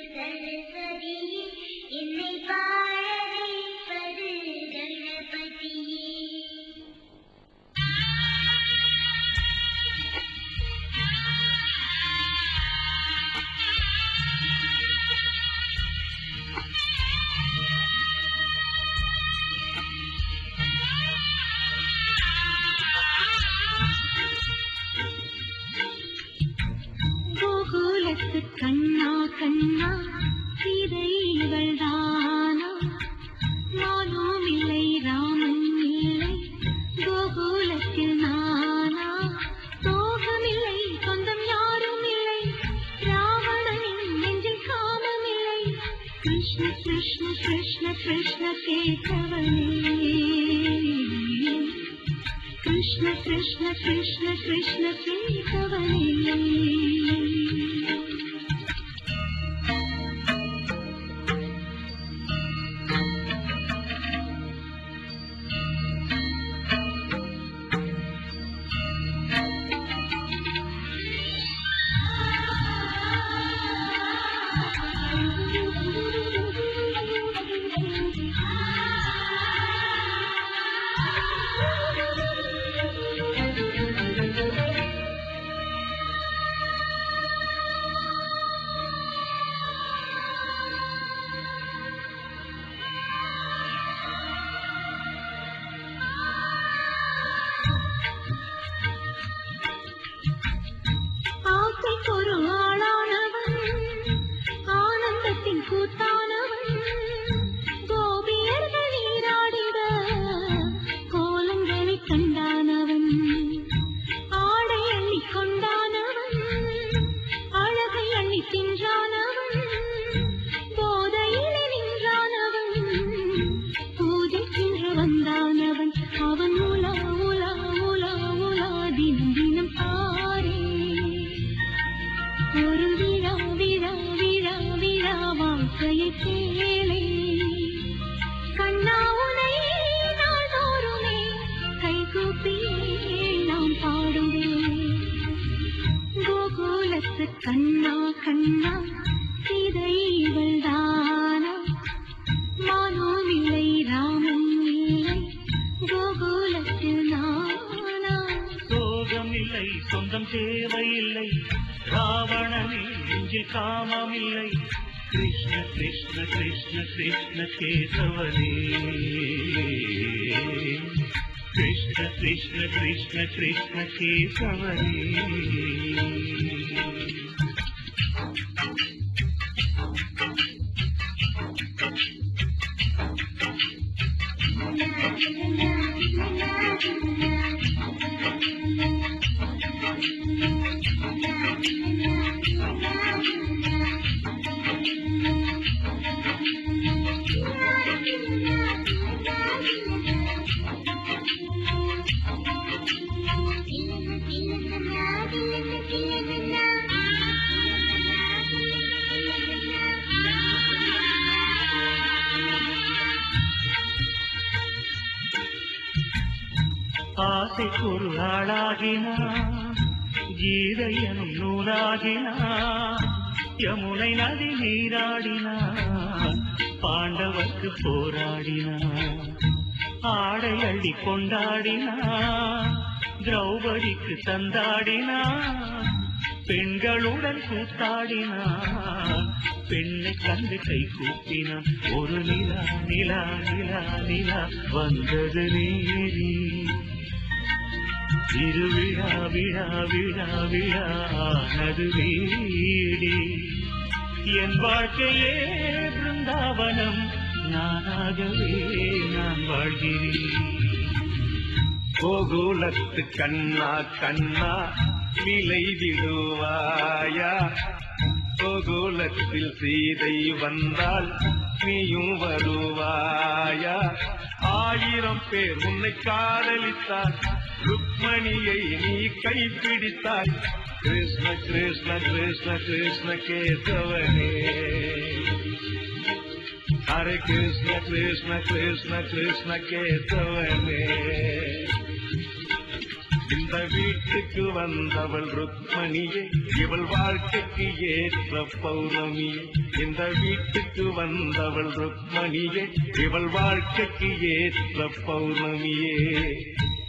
சரஸ்வதியே என்னை பாட வைப்பது கணபதியே கோகுலத்து கண்ணா கண்ணா சீதை இவள் தானா நானும் இல்லை ராமன் இல்லை கோகுலத்தில் நானா சோகமில்லை சொந்தம் யாரும் இல்லை ராவணனின் நெஞ்சில் காமம் இல்லை கிருஷ்ண கிருஷ்ண கிருஷ்ண கிருஷ்ண கேட்டவனே கிருஷ்ண கிருஷ்ண கிருஷ்ண கிருஷ்ண கேட்டவனே ஆசைக்கு ஒரு ஆளானவன் ஆனந்தத்தின் கூத்தானவன் கோபியர்கள் நீராடிட கோலங்களை கண்டானவன் ஆடை அள்ளி கொண்டானவன் அழகை அள்ளி தின்றானவன் போதையிலே நின்றானவன் பூஜைக்கின்று வந்தானவன் அவன் உலா உலா உலா உலா தினம் தினம் பாரே ஒரு விழா விழா விழா விழா வாழ்க்கையை கேளே கண்ணா உனை நாள்தோறுமே கைகூப்பியே நாம் பாடுவேன் கோகுலத்து கண்ணா கண்ணா சீதை இவள் தானா மானும் இல்லை ராமன் இல்லை கோகுலத்தில் நானா சோகம் இல்லை சொந்தம் தேவையில்லை ராவணனே நெஞ்சில் காமமில்லை கிருஷ்ண கிருஷ்ண கிருஷ்ண கிருஷ்ண கேசவனே கிருஷ்ண கிருஷ்ண கிருஷ்ண கிருஷ்ண கேசவனே ஆசைக்கொரு ஆளாகினா கீதையனும் நூலாகினா யமுனை நதி நீராடினா பாண்டவர்க்கு போராடினா ஆடை அள்ளி கொண்டாடினா திரௌபதிக்கு தந்தாடினா பெண்களுடன் கூத்தாடினா பெண்ணை கண்டு கை கூப்பினான் ஒரு நிலா நிலா நிலா நிலா வந்தது நேரி திருவிழா விழா விழா விழா ஆனது வீடி என் வாழ்க்கையே பிருந்தாவனம் நானாகவே நான் வாழ்கிறேன் கோகுலத்து கண்ணா கண்ணா விலை விடுவாயா கோகுலத்தில் சீதை வந்தால் நீயும் வருவாயா ஆயிரம் பேர் உன்னை காதலித்தார் ருக்மணியை நீ கைப்பிடித்தாய் கிருஷ்ண கிருஷ்ண கிருஷ்ண கிருஷ்ண கேசவனே ஹரே கிருஷ்ண கிருஷ்ண கிருஷ்ண கிருஷ்ண கேசவனே இந்த வீட்டுக்கு வந்தவள் ருக்மணியே இவள் வாழ்க்கைக்கு ஏற்ற பௌர்ணமியே இந்த வீட்டுக்கு வந்தவள் ருக்மணியே இவள் வாழ்க்கைக்கு ஏற்ற பௌர்ணமியே